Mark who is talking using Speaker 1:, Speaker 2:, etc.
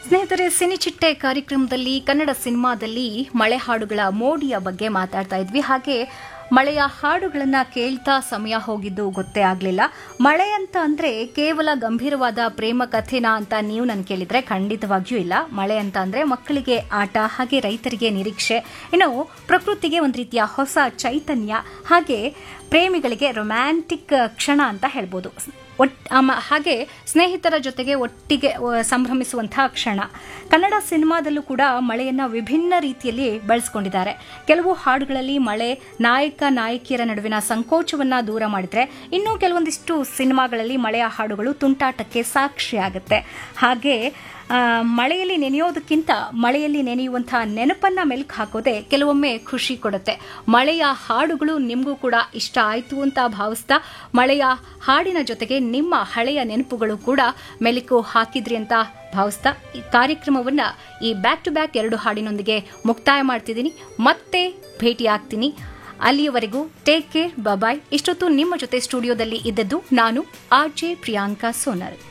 Speaker 1: ಸ್ನೇಹಿತರೆ ಸಿನಿಚಿಟ್ಟೆ ಕಾರ್ಯಕ್ರಮದಲ್ಲಿ ಕನ್ನಡ ಸಿನಿಮಾದಲ್ಲಿ ಮಳೆ ಹಾಡುಗಳ ಮೋಡಿಯ ಬಗ್ಗೆ ಮಾತಾಡ್ತಾ ಇದ್ವಿ ಹಾಗೆ ಮಳೆಯ ಹಾಡುಗಳನ್ನ ಕೇಳ್ತಾ ಸಮಯ ಹೋಗಿದ್ದು ಗೊತ್ತೇ ಆಗಲಿಲ್ಲ ಮಳೆ ಅಂತ ಅಂದ್ರೆ ಕೇವಲ ಗಂಭೀರವಾದ ಪ್ರೇಮ ಕಥೆನಾ ಅಂತ ನೀವು ನನ್ ಕೇಳಿದ್ರೆ ಖಂಡಿತವಾಗಿಯೂ ಇಲ್ಲ ಮಳೆ ಅಂತ ಅಂದ್ರೆ ಮಕ್ಕಳಿಗೆ ಆಟ ಹಾಗೆ ರೈತರಿಗೆ ನಿರೀಕ್ಷೆ ಇನ್ನು ಪ್ರಕೃತಿಗೆ ಒಂದು ರೀತಿಯ ಹೊಸ ಚೈತನ್ಯ ಹಾಗೆ ಪ್ರೇಮಿಗಳಿಗೆ ರೊಮ್ಯಾಂಟಿಕ್ ಕ್ಷಣ ಅಂತ ಹೇಳ್ಬೋದು ಒಟ್ ಆಮ- ಹಾಗೆ ಸ್ನೇಹಿತರ ಜೊತೆಗೆ ಒಟ್ಟಿಗೆ ಅಹ್, ಸಂಭ್ರಮಿಸುವಂತಹ ಕ್ಷಣ ಕನ್ನಡ ಸಿನಿಮಾದಲ್ಲೂ ಕೂಡ ಮಳೆಯನ್ನ ವಿಭಿನ್ನ ರೀತಿಯಲ್ಲಿ ಬಳಸ್ಕೊಂಡಿದ್ದಾರೆ ಕೆಲವು ಹಾಡುಗಳಲ್ಲಿ ಮಳೆ ನಾಯಕ ನಾಯಕಿಯರ ನಡುವಿನ ಸಂಕೋಚವನ್ನ ದೂರ ಮಾಡಿದ್ರೆ ಇನ್ನು ಕೆಲವೊಂದಿಷ್ಟು ಸಿನಿಮಾಗಳಲ್ಲಿ ಮಳೆಯ ಹಾಡುಗಳು ತುಂಟಾಟಕ್ಕೆ ಸಾಕ್ಷಿಯಾಗುತ್ತೆ ಹಾಗೆ ಆ, ಮಳೆಯಲ್ಲಿ ನೆನೆಯೋದಕ್ಕಿಂತ ಮಳೆಯಲ್ಲಿ ನೆನೆಯುವಂತಹ ನೆನಪನ್ನ ಮೆಲುಕು ಹಾಕೋದೆ ಕೆಲವೊಮ್ಮೆ ಖುಷಿ ಕೊಡುತ್ತೆ ಮಳೆಯ ಹಾಡುಗಳು ನಿಮಗೂ ಕೂಡ ಇಷ್ಟ ಆಯ್ತು ಅಂತ ಭಾವಿಸ್ತಾ ಮಳೆಯ ಹಾಡಿನ ಜೊತೆಗೆ ನಿಮ್ಮ ಹಳೆಯ ನೆನಪುಗಳು ಕೂಡ ಮೆಲುಕು ಹಾಕಿದ್ರಿ ಅಂತ ಭಾವಿಸ್ತಾ ಈ ಕಾರ್ಯಕ್ರಮವನ್ನ ಈ ಬ್ಯಾಕ್ ಟು ಬ್ಯಾಕ್ ಎರಡು ಹಾಡಿನೊಂದಿಗೆ ಮುಕ್ತಾಯ ಮಾಡ್ತಿದ್ದೀನಿ ಮತ್ತೆ ಭೇಟಿ ಆಗ್ತೀನಿ ಅಲ್ಲಿಯವರೆಗೂ ಟೇಕ್ ಕೇರ್ ಬಾಯ್ ಇಷ್ಟೊತ್ತು ನಿಮ್ಮ ಜೊತೆ ಸ್ಟುಡಿಯೋದಲ್ಲಿ ಇದ್ದದ್ದು ನಾನು ಆರ್ ಜೆ ಪ್ರಿಯಾಂಕಾ ಸೋನಲ್